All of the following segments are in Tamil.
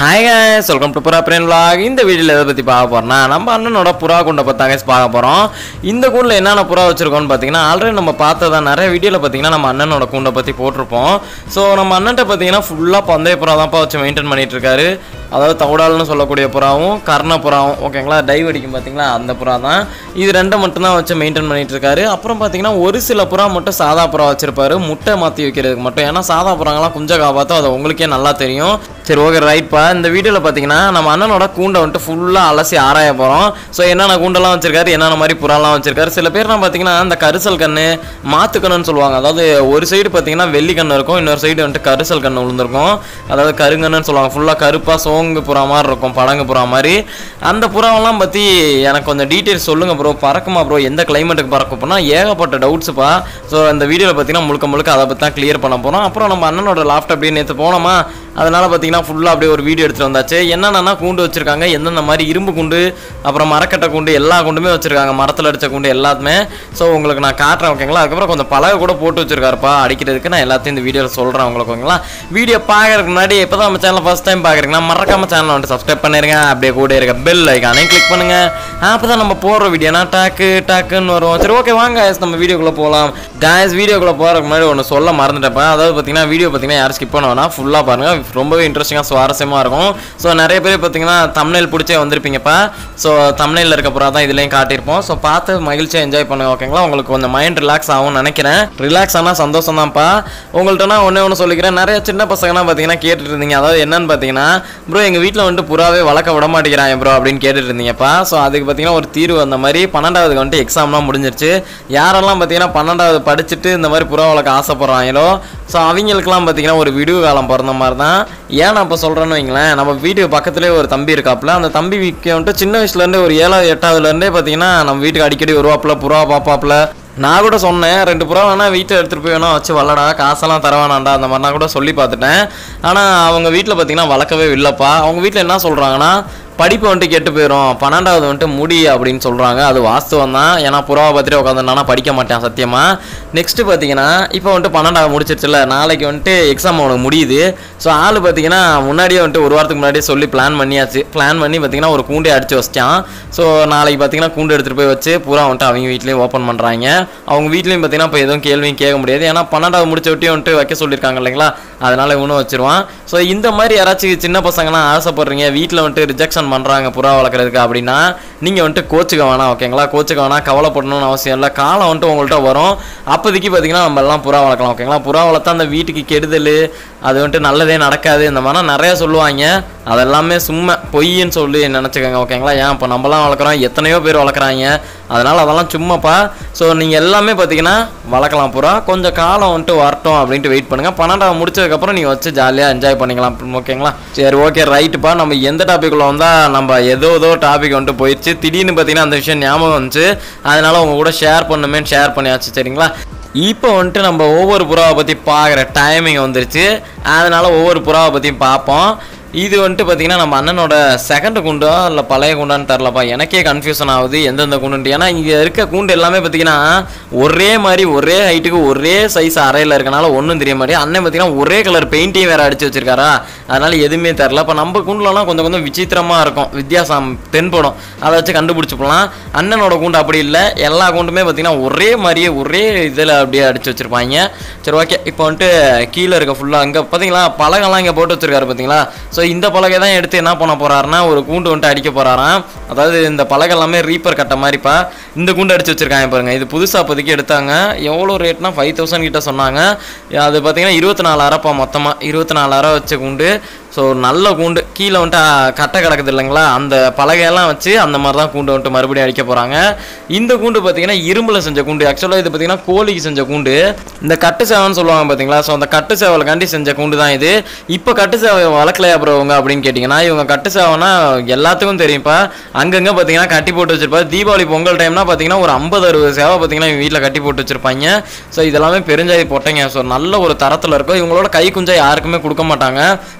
ஹாய் guys வெல்கம் டு புறா பிரேன் vlog இந்த வீடியோவில் எதை பற்றி பார்க்க போகிறோம்னா நம்ம அண்ணனோட புறா குண்டை பற்றி guys பார்க்க போகிறோம் இந்த கூண்டில் என்னென்ன புறா வச்சுருக்கோம்னு பார்த்தீங்கன்னா ஆல்ரெடி நம்ம பார்த்ததா நிறைய வீடியோவில் பார்த்தீங்கன்னா நம்ம அண்ணனோட கூண்டை பற்றி போட்டிருப்போம் ஸோ நம்ம அண்ணன்ட்ட பார்த்தீங்கன்னா ஃபுல்லாக பந்தய புறா தான்ப்பா வச்சு மெயின்டைன் பண்ணிட்டு இருக்காரு அதாவது தவுடால்னு சொல்லக்கூடிய புறாவும் கர்ண புறாவும் ஓகேங்களா டைவ் அடிக்கும் பார்த்தீங்களா அந்த புறா தான் இது ரெண்டை மட்டும்தான் வச்சு மெயின்டைன் பண்ணிட்டு இருக்காரு அப்புறம் பார்த்தீங்கன்னா ஒரு சில புறா மட்டும் சாதா புறா வச்சிருப்பாரு முட்டை மாற்றி வைக்கிறதுக்கு மட்டும் ஏன்னா சாதா புறாங்கலாம் குஞ்ச காப்பாற்றும் அது உங்களுக்கே நல்லா தெரியும் சரி ஓகே ரைட்ப்பா இந்த வீடியோவில் பார்த்தீங்கன்னா நம்ம அண்ணனோட கூண்டை வந்துட்டு ஃபுல்லாக அலசி ஆராய போகிறோம் ஸோ என்னென்ன கூண்டெல்லாம் வச்சிருக்காரு என்னென்ன மாதிரி புறாலாம் வச்சிருக்காரு சில பேர்லாம் பார்த்தீங்கன்னா இந்த கரிசல் கண்ணு மாத்து கண்ணுன்னு சொல்லுவாங்க அதாவது ஒரு சைடு பார்த்தீங்கன்னா வெள்ளி கண்ணு இருக்கும் இன்னொரு சைடு வந்துட்டு கரிசல் கண்ணு விழுந்திருக்கும் அதாவது கருங்கண்ணுன்னு சொல்லுவாங்க ஃபுல்லாக கருப்பாக சோங்கு புறா மாதிரி இருக்கும் பழங்கு புறா மாதிரி அந்த புறாவெல்லாம் பற்றி எனக்கு கொஞ்சம் டீட்டெயில்ஸ் சொல்லுங்கள் ப்ரோ பறக்குமா ப்ரோ எந்த கிளைமேட்டுக்கு பறக்கும் போனால் ஏகப்பட்ட டவுட்ஸுப்பா ஸோ அந்த வீடியோவில் பார்த்தீங்கன்னா முழுக்க முழுக்க அதை பற்றி தான் கிளியர் பண்ண போகிறோம் அப்புறம் நம்ம அண்ணனோட லாஃப்ட் அப்படியே நேற்று போனோமா அதனால் பார்த்தீங்கன்னா ஃபுல்லாக அப்படியே ஒரு வீடியோ எடுத்துகிட்டு வந்தாச்சு என்னென்னா கூண்டு வச்சுருக்காங்க எந்தெந்த மாதிரி இரும்பு கூண்டு அப்புறம் மரக்கட்டை கூண்டு எல்லா கூண்டுமே வச்சுருக்காங்க மரத்தில் அடித்த கூண்டு எல்லாத்துமே ஸோ உங்களுக்கு நான் காட்டுறேன் ஓகேங்களா அதுக்கப்புறம் கொஞ்சம் பலகை கூட போட்டு வச்சிருக்காருப்பா அடிக்கிறதுக்கு நான் எல்லாத்தையும் இந்த வீடியோவில் சொல்கிறேன் உங்களுக்கு ஓகேங்களா வீடியோ பார்க்கறதுக்கு முன்னாடி இப்போ தான் நம்ம சேனல் ஃபஸ்ட் டைம் பார்க்குறீங்கன்னா மறக்காம சேனலை வந்துட்டு சப்ஸ்கிரைப் பண்ணிருங்க அப்படியே கூட இருக்க பெல் ஐக்கானையும் கிளிக் பண்ணுங்க அப்போ தான் நம்ம போடுற வீடியோனா டாக்கு டாக்குன்னு வரும் சரி ஓகே வாங்க guys, நம்ம வீடியோக்குள்ளே போகலாம் காய்ஸ் வீடியோக்குள்ளே போகிறதுக்கு முன்னாடி ஒன்று சொல்ல மறந்துட்டேன் அதாவது பார்த்தீங்கன்னா வீடியோ பார்த்தீங்கன்னா யாரும் ஸ்கிப் பண்ண வேணாம் ஃபுல்லாக பாருங்கள் ரொம்பவே இன்ட்ரெஸ்டிங்காக சுவாரஸ்யமாக இருக்கும் ஸோ நிறைய பேர் பார்த்தீங்கன்னா தமிழில் பிடிச்சே வந்திருப்பீங்கப்பா ஸோ தமிழில் இருக்க புறா தான் இதுலேயும் காட்டியிருப்போம் ஸோ பார்த்து மகிழ்ச்சியாக என்ஜாய் பண்ணுங்க ஓகேங்களா உங்களுக்கு கொஞ்சம் மைண்ட் ரிலாக்ஸ் ஆகும்னு நினைக்கிறேன் ரிலாக்ஸ் ஆனால் சந்தோஷம் தான்ப்பா உங்கள்கிட்ட நான் ஒன்றே ஒன்று சொல்லிக்கிறேன் நிறைய சின்ன பசங்கலாம் பார்த்தீங்கன்னா கேட்டுட்டு இருந்தீங்க அதாவது என்னன்னு பார்த்தீங்கன்னா ப்ரோ எங்கள் வீட்டில் வந்துட்டு புறாவே வளர்க்க விட மாட்டேங்கிறாங்க ப்ரோ அப்படின்னு கேட்டுட்டு இருந்தீங்கப்பா ஸோ அதுக்கு பார்த்தீங்கன்னா ஒரு தீர்வு அந்த மாதிரி பன்னெண்டாவது வந்துட்டு எக்ஸாம்லாம் முடிஞ்சிருச்சு யாரெல்லாம் பார்த்தீங்கன்னா பன்னெண்டாவது படிச்சுட்டு இந்த மாதிரி புறா வளர்க்க ஆசைப்படுறாங்களோ ஸோ அவங்களுக்குலாம் பார்த்தீங்கன்னா ஒரு விடுவு காலம் பிறந்த மாதிரி தான் ஏன் நான் இப்போ சொல்கிறேன்னு வைங்களேன் நம்ம வீட்டுக்கு பக்கத்துலேயே ஒரு தம்பி இருக்காப்புல அந்த தம்பி வீக்கு வந்துட்டு சின்ன வயசுலேருந்தே ஒரு ஏழாவது எட்டாவதுலேருந்தே பார்த்தீங்கன்னா நம்ம வீட்டுக்கு அடிக்கடி வருவாப்புல புறா பாப்பாப்புல நான் கூட சொன்னேன் ரெண்டு புறா வேணா வீட்டில் எடுத்துகிட்டு போய் வேணா வச்சு வளடா காசெல்லாம் தர வேணாண்டா அந்த மாதிரி நான் கூட சொல்லி பார்த்துட்டேன் ஆனால் அவங்க வீட்டில் பார்த்தீங்கன்னா வளர்க்கவே இல்லைப்பா அவங்க வீட்டில் என்ன சொல்கிறாங்கன்னா படிப்பு வந்துட்டு கெட்டு போயிடும் பன்னெண்டாவது வந்துட்டு முடி அப்படின்னு சொல்கிறாங்க அது வாஸ்தவம் தான் ஏன்னா புறாவை பார்த்துட்டு உட்காந்துனா படிக்க மாட்டேன் சத்தியமாக நெக்ஸ்ட்டு பார்த்தீங்கன்னா இப்போ வந்துட்டு பன்னெண்டாவது முடிச்சிருச்சுல நாளைக்கு வந்துட்டு எக்ஸாம் அவனுக்கு முடியுது ஸோ ஆள் பார்த்தீங்கன்னா முன்னாடியே வந்துட்டு ஒரு வாரத்துக்கு முன்னாடியே சொல்லி பிளான் பண்ணியாச்சு பிளான் பண்ணி பார்த்தீங்கன்னா ஒரு கூண்டே அடிச்சு வச்சிட்டான் ஸோ நாளைக்கு பார்த்தீங்கன்னா கூண்டு எடுத்துகிட்டு போய் வச்சு புறா வந்துட்டு அவங்க வீட்லேயும் ஓப்பன் பண்ணுறாங்க அவங்க வீட்லேயும் பார்த்தீங்கன்னா இப்போ எதுவும் கேள்வியும் கேட்க முடியாது ஏன்னா பன்னெண்டாவது முடிச்ச விட்டியும் வந்துட்டு வைக்க சொல்லியிருக்காங்க இல்லைங்களா அதனால இவனும் வச்சிருவான் ஸோ இந்த மாதிரி யாராச்சும் சின்ன பசங்கலாம் ஆசைப்படுறீங்க வீட்டில் வந்துட்டு ரிஜெக்ஷன் பண்ணுறாங்க புறா வளர்க்குறதுக்கு அப்படின்னா நீங்கள் வந்துட்டு கோச்சுக்க வேணாம் ஓகேங்களா கோச்சுக்க வேணாம் கவலைப்படணும்னு அவசியம் இல்லை காலம் வந்துட்டு உங்கள்கிட்ட வரும் அப்போதைக்கு பார்த்தீங்கன்னா நம்ம எல்லாம் புறா வளர்க்கலாம் ஓகேங்களா புறா வளர்த்தா அந்த வீட்டுக்கு கெடுதல் அது வந்துட்டு நல்லதே நடக்காது இந்த மாதிரிலாம் நிறைய சொல்லுவாங்க அதெல்லாமே சும்மா பொய்ன்னு சொல்லி நினச்சிக்கோங்க ஓகேங்களா ஏன் இப்போ நம்மலாம் வளர்க்குறோம் எத்தனையோ பேர் வளர்க்குறாங்க அதனால் அதெல்லாம் சும்மாப்பா ஸோ நீங்கள் எல்லாமே பார்த்தீங்கன்னா வளர்க்கலாம் புறா கொஞ்சம் காலம் வந்துட்டு வரட்டும் அப்படின்ட்டு வெயிட் பண்ணுங்கள் பன்னெண்டாவது முடிச்சதுக்கப்புறம் நீங்கள் வச்சு ஜாலியாக என்ஜாய் பண்ணிக்கலாம் ஓகேங்களா சரி ஓகே ரைட்டுப்பா நம்ம எந்த டாபிக்குள்ளே வந்தால் நம்ம ஏதோ ஏதோ டாபிக் வந்துட்டு போயிடுச்சு திடீர்னு பார்த்தீங்கன்னா அந்த விஷயம் ஞாபகம் வந்துச்சு அதனால் உங்கள் கூட ஷேர் பண்ணுமேன்னு ஷேர் பண்ணியாச்சு சரிங்களா இப்போ வந்துட்டு நம்ம ஒவ்வொரு புறாவை பற்றி பார்க்குற டைமிங் வந்துருச்சு அதனால் ஒவ்வொரு புறாவை பற்றியும் பார்ப்போம் இது வந்துட்டு பார்த்தீங்கன்னா நம்ம அண்ணனோட செகண்ட் குண்டா இல்லை பழைய குண்டான்னு தெரிலப்பா எனக்கே கன்ஃபியூஷன் ஆகுது எந்தெந்த குண்டுன்ட்டு ஏன்னா இங்கே இருக்க கூண்டு எல்லாமே பார்த்தீங்கன்னா ஒரே மாதிரி ஒரே ஹைட்டுக்கு ஒரே சைஸ் அறையில் இருக்கனால ஒன்றும் தெரிய மாட்டேன் அண்ணன் பார்த்தீங்கன்னா ஒரே கலர் பெயிண்ட்டையும் வேறு அடிச்சு வச்சிருக்காரா அதனால எதுவுமே தெரில இப்போ நம்ம குண்டுலலாம் கொஞ்சம் கொஞ்சம் விசித்திரமாக இருக்கும் வித்தியாசம் தென்படும் அதை வச்சு கண்டுபிடிச்சி போகலாம் அண்ணனோட கூண்டு அப்படி இல்லை எல்லா கூண்டுமே பார்த்தீங்கன்னா ஒரே மாதிரியே ஒரே இதில் அப்படியே அடிச்சு வச்சிருப்பாங்க சரி ஓகே இப்போ வந்துட்டு கீழே இருக்க ஃபுல்லாக அங்கே பார்த்தீங்களா பலகெல்லாம் இங்கே போட்டு வச்சிருக்காரு பார்த்தீங்களா ஸோ இந்த பலகை தான் எடுத்து என்ன பண்ண போறாருன்னா ஒரு கூண்டு வந்துட்டு அடிக்க போறாராம் அதாவது இந்த பலகை எல்லாமே ரீப்பர் கட்ட மாதிரிப்பா இந்த கூண்டு அடிச்சு வச்சிருக்காங்க பாருங்க இது புதுசாக அப்போதைக்கு எடுத்தாங்க எவ்வளோ ரேட்னா ஃபைவ் தௌசண்ட் கிட்ட சொன்னாங்க அது பார்த்தீங்கன்னா இருபத்தி நாலாயிரப்பா மொத்தமாக இருபத்தி நாலாயிரம் வச்ச கூண்டு ஸோ நல்ல கூண்டு கீழே வந்துட்டு ஆ, கட்டை கிடக்குது இல்லைங்களா அந்த பலகையெல்லாம் வச்சு அந்த மாதிரி தான் கூண்டு வந்துட்டு மறுபடியும் அடிக்க போகிறாங்க இந்த கூண்டு பார்த்தீங்கன்னா இரும்பில் செஞ்ச கூண்டு ஆக்சுவலாக இது பார்த்தீங்கன்னா கோழிக்கு செஞ்ச கூண்டு இந்த கட்டு சேவன்னு சொல்லுவாங்க பார்த்தீங்களா ஸோ அந்த கட்டு சேவலுக்காண்டி செஞ்ச கூண்டு தான் இது இப்போ கட்டு சேவை வளர்க்கலையா ப்ரோ இவங்க அப்படின்னு கேட்டிங்கன்னா இவங்க கட்டு சேவைனா எல்லாத்துக்கும் தெரியும்ப்பா அங்கங்கே பார்த்தீங்கன்னா கட்டி போட்டு வச்சிருப்பா தீபாவளி பொங்கல் டைம்னா பார்த்தீங்கன்னா ஒரு ஐம்பது அறுபது சேவை பார்த்தீங்கன்னா இவங்க வீட்டில் கட்டி போட்டு வச்சிருப்பாங்க ஸோ இதெல்லாமே பெருஞ்சாதி போட்டேங்க ஸோ நல்ல ஒரு தரத்தில் இருக்கும் இவங்களோட கை குஞ்சா யாருக்குமே கொடுக்க மாட்டாங்க புறாலே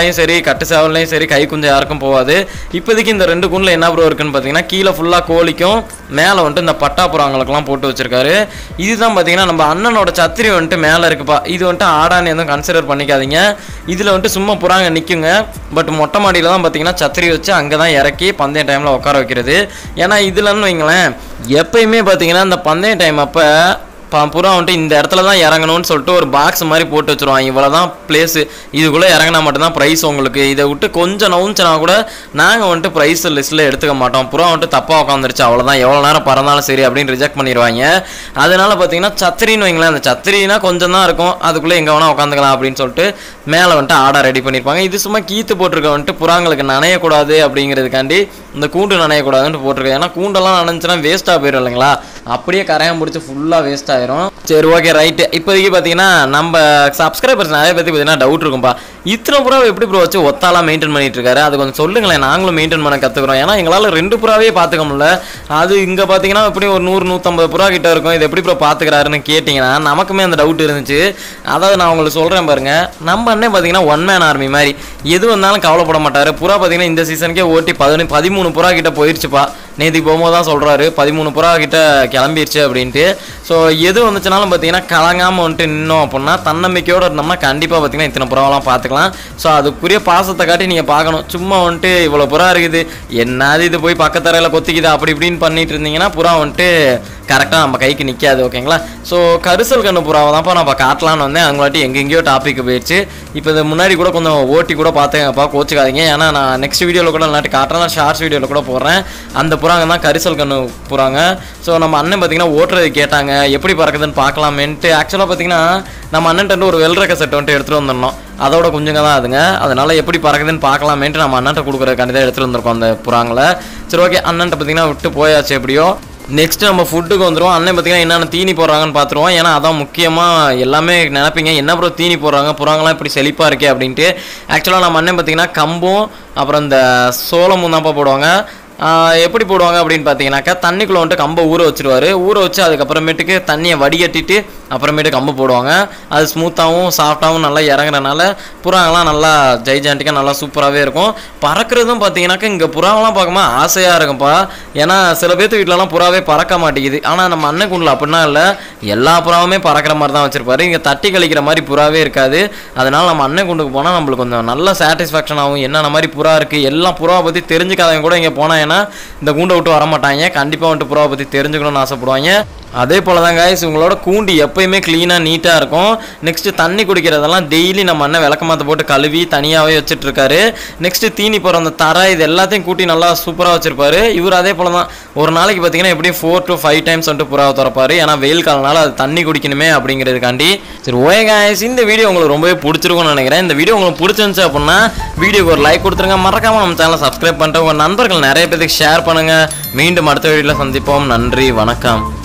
சேவலையும் சரி கட்டு சேவலையும் சரி கை குஞ்சம் யாருக்கும் போகாது இப்போதைக்கு இந்த ரெண்டு கூண்டில் என்ன ப்ரோ இருக்குன்னு பார்த்தீங்கன்னா கீழே ஃபுல்லாக கோழிக்கும் மேலே வந்துட்டு இந்த பட்டாப்புறாங்களுக்கெல்லாம் போட்டு வச்சிருக்காரு இதுதான் பார்த்தீங்கன்னா நம்ம அண்ணனோட சத்திரி வந்துட்டு மேலே இருக்குப்பா இது வந்துட்டு ஆடான்னு எதுவும் கன்சிடர் பண்ணிக்காதீங்க இதில் வந்துட்டு சும்மா புறாங்க நிற்குங்க பட் மொட்டை மாடியில் தான் பார்த்தீங்கன்னா சத்திரி வச்சு அங்கே தான் இறக்கி பந்தய டைமில் உட்கார வைக்கிறது ஏன்னா இதுலன்னு வைங்களேன் எப்பயுமே பார்த்தீங்கன்னா இந்த பந்தய டைம் அப்போ பா புறா வந்துட்டு இந்த இடத்துல தான் இறங்கணும்னு சொல்லிட்டு ஒரு பாக்ஸ் மாதிரி போட்டு வச்சுருவாங்க இவ்வளோ தான் பிளேஸு இதுக்குள்ளே இறங்கினா மட்டும்தான் ப்ரைஸ் உங்களுக்கு இதை விட்டு கொஞ்சம் நவுஞ்சினா கூட நாங்கள் வந்துட்டு ப்ரைஸ் லிஸ்ட்டில் எடுத்துக்க மாட்டோம் புறா வந்துட்டு தப்பாக உட்காந்துருச்சு அவ்வளோதான் எவ்வளோ நேரம் பறந்தாலும் சரி அப்படின்னு ரிஜெக்ட் பண்ணிடுவாங்க அதனால பார்த்தீங்கன்னா சத்திரின்னு வைங்களேன் அந்த சத்திரினா கொஞ்சம் தான் இருக்கும் அதுக்குள்ளே எங்கே வேணால் உட்காந்துக்கலாம் அப்படின்னு சொல்லிட்டு மேலே வந்துட்டு ஆடை ரெடி பண்ணியிருப்பாங்க இது சும்மா கீத்து போட்டிருக்க வந்துட்டு புறாங்களுக்கு நனையக்கூடாது அப்படிங்கிறதுக்காண்டி இந்த கூண்டு நனையக்கூடாதுன்னு போட்டிருக்கேன் ஏன்னா கூண்டெல்லாம் நனைஞ்சுன்னா வேஸ்ட்டாக போயிடும் இல்லைங்களா அப்படியே கரையான் பிடிச்சி ஃபுல்லாக வேஸ்ட் ஆயிரும் சரி ஓகே ரைட்டு இப்போதைக்கு பார்த்தீங்கன்னா நம்ம சப்ஸ்கிரைபர்ஸ் நிறைய பேருக்கு பார்த்தீங்கன்னா டவுட் இருக்கும்பா இத்தனை புறாவை எப்படி ப்ரோ வச்சு ஒத்தாலாம் மெயின்டைன் பண்ணிட்டு இருக்காரு அது கொஞ்சம் சொல்லுங்களேன் நாங்களும் மெயின்டைன் பண்ண கற்றுக்குறோம் ஏன்னா எங்களால் ரெண்டு புறாவே பார்த்துக்க முடியல அது இங்கே பார்த்தீங்கன்னா எப்படி ஒரு நூறு நூற்றம்பது புறா கிட்ட இருக்கும் இது எப்படி ப்ரோ பார்த்துக்கிறாருன்னு கேட்டிங்கன்னா நமக்குமே அந்த டவுட் இருந்துச்சு அதாவது நான் உங்களுக்கு சொல்கிறேன் பாருங்க நம்ம அண்ணன் பார்த்தீங்கன்னா ஒன் மேன் ஆர்மி மாதிரி எது வந்தாலும் கவலைப்பட மாட்டார் புறா பார்த்தீங்கன்னா இந்த சீசனுக்கே ஓட்டி பதினு பதிமூணு புறா கிட்ட போயிடுச்சுப்பா நேற்றுக்கு போகும்போது தான் சொல்கிறாரு பதிமூணு புறா கிட்ட கிளம்பிருச்சு அப்படின்ட்டு ஸோ எது வந்துச்சுனாலும் பார்த்தீங்கன்னா கலங்காமல் வந்துட்டு நின்னோம் அப்படின்னா தன்னம்பிக்கையோடு இருந்தோம்னா கண்டிப்பாக பார்த்தீங்கன்னா இத்தனை புறாவெல்லாம் பார்த்துக்கலாம் ஸோ அதுக்குரிய பாசத்தை காட்டி நீங்கள் பார்க்கணும் சும்மா வந்துட்டு இவ்வளோ புறா இருக்குது என்னது இது போய் பக்கத்தரையில் கொத்திக்குது அப்படி இப்படின்னு பண்ணிட்டு இருந்தீங்கன்னா புறா வந்துட்டு கரெக்டாக நம்ம கைக்கு நிற்காது ஓகேங்களா ஸோ கரிசல் கண்ணு புறாவை தான்ப்பா நான் இப்போ காட்டலான்னு வந்தேன் அவங்களாட்டி எங்கெங்கேயோ டாபிக் போயிடுச்சு இப்போ இது முன்னாடி கூட கொஞ்சம் ஓட்டி கூட பார்த்தேங்கப்பா கோச்சுக்காதீங்க ஏன்னா நான் நெக்ஸ்ட் வீடியோவில் கூட இல்லாட்டி காட்டுறேன் ஷார்ட்ஸ் வீடியோவில் கூட போடுறேன் அந்த புறாங்க தான் கரிசல் கண்ணு புறாங்க ஸோ நம்ம அண்ணன் பார்த்தீங்கன்னா ஓட்டுறது கேட்டாங்க எப்படி பறக்குதுன்னு பார்க்கலாமேன்ட்டு ஆக்சுவலாக பார்த்தீங்கன்னா நம்ம அண்ணன்ட்டு ஒரு வெல்ரக்க செட் வந்துட்டு எடுத்துகிட்டு வந்துடணும் அதோட குஞ்சுங்க தான் அதுங்க அதனால எப்படி பறக்குதுன்னு பார்க்கலாமேன்ட்டு நம்ம அண்ணன்ட்ட கொடுக்குறதுக்காண்டி தான் எடுத்துகிட்டு வந்திருக்கோம் அந்த புறாங்களை சரி ஓகே அண்ணன்ட்ட பார்த்தீங்கன்னா விட்டு போயாச்சு எப்படியோ நெக்ஸ்ட் நம்ம ஃபுட்டுக்கு வந்துடும் அண்ணன் பார்த்தீங்கன்னா என்னென்ன தீனி போடுறாங்கன்னு பார்த்துருவோம் ஏன்னா அதான் முக்கியமாக எல்லாமே நினைப்பீங்க என்ன ப்ரோ தீனி போடுறாங்க புறாங்களாம் இப்படி செழிப்பாக இருக்கே அப்படின்ட்டு ஆக்சுவலாக நம்ம அண்ணன் பார்த்தீங்கன்னா கம்பும் அப்புறம் இந்த சோளமும் தான்ப்பா போடுவாங்க ஆஹ் எப்படி போடுவாங்க அப்படின்னு பார்த்தீங்கன்னாக்கா தண்ணிக்குள்ளே வந்துட்டு கம்பை ஊற வச்சிருவாரு ஊற வச்சு அதுக்கப்புறமேட்டுக்கு தண்ணியை வடிகட்டிட்டு அப்புறமேட்டு கம்பு போடுவாங்க அது ஸ்மூத்தாகவும் சாஃப்டாகவும் நல்லா இறங்குறனால புறாங்கெல்லாம் நல்லா ஜெய்ஜாண்டிக்காக நல்லா சூப்பராகவே இருக்கும் பறக்கிறதும் பார்த்தீங்கன்னாக்கா இங்கே புறாவெல்லாம் பார்க்கும்போது ஆசையாக இருக்கும்ப்பா ஏன்னா சில பேர்த்து வீட்டிலலாம் புறாவே பறக்க மாட்டேங்குது ஆனால் நம்ம அண்ணன் குண்டில் அப்படின்னா இல்லை எல்லா புறாவுமே பறக்கிற மாதிரி தான் வச்சிருப்பாரு இங்கே தட்டி கழிக்கிற மாதிரி புறாவே இருக்காது அதனால நம்ம அண்ணன் குண்டுக்கு போனால் நம்மளுக்கு கொஞ்சம் நல்ல சாட்டிஸ்ஃபேக்ஷன் ஆகும் என்னென்ன மாதிரி புறா இருக்குது எல்லாம் புறாவை பற்றி தெரிஞ்சுக்காதவங்க கூட இங்கே போனால் ஏன்னா இந்த கூண்டை விட்டு வர மாட்டாங்க கண்டிப்பாக வந்துட்டு புறாவை பற்றி தெரிஞ்சுக்கணும்னு ஆசைப்படுவாங்க அதே போல தான் guys உங்களோட கூண்டு எப்பயுமே க்ளீனாக நீட்டாக இருக்கும் நெக்ஸ்ட் தண்ணி குடிக்கிறதெல்லாம் டெய்லி நம்ம அண்ணன் விளக்கமாத்த போட்டு கழுவி தனியாகவே வச்சுட்டு இருக்காரு நெக்ஸ்ட் தீனி போகிற அந்த தரை இது எல்லாத்தையும் கூட்டி நல்லா சூப்பராக வச்சிருப்பாரு இவர் அதே போல தான் ஒரு நாளைக்கு பார்த்தீங்கன்னா எப்படியும் ஃபோர் டு ஃபைவ் டைம்ஸ் வந்துட்டு புறாவை திறப்பாரு ஏன்னா வெயில் காலனால அது தண்ணி குடிக்கணுமே அப்படிங்கிறதுக்காண்டி சரி ஓகே guys இந்த வீடியோ உங்களுக்கு ரொம்பவே பிடிச்சிருக்கும்னு நினைக்கிறேன் இந்த வீடியோ உங்களுக்கு பிடிச்சிருந்துச்சு அப்படின்னா வீடியோக்கு ஒரு லைக் கொடுத்துருங்க மறக்காம நம்ம சேனலை சப்ஸ்கிரைப் பண்ணிட்டு உங்கள் நண்பர்கள் நிறைய பேருக்கு ஷேர் பண்ணுங்க மீண்டும் அடுத்த வீடியோவில் சந்திப்போம் நன்றி வணக்கம்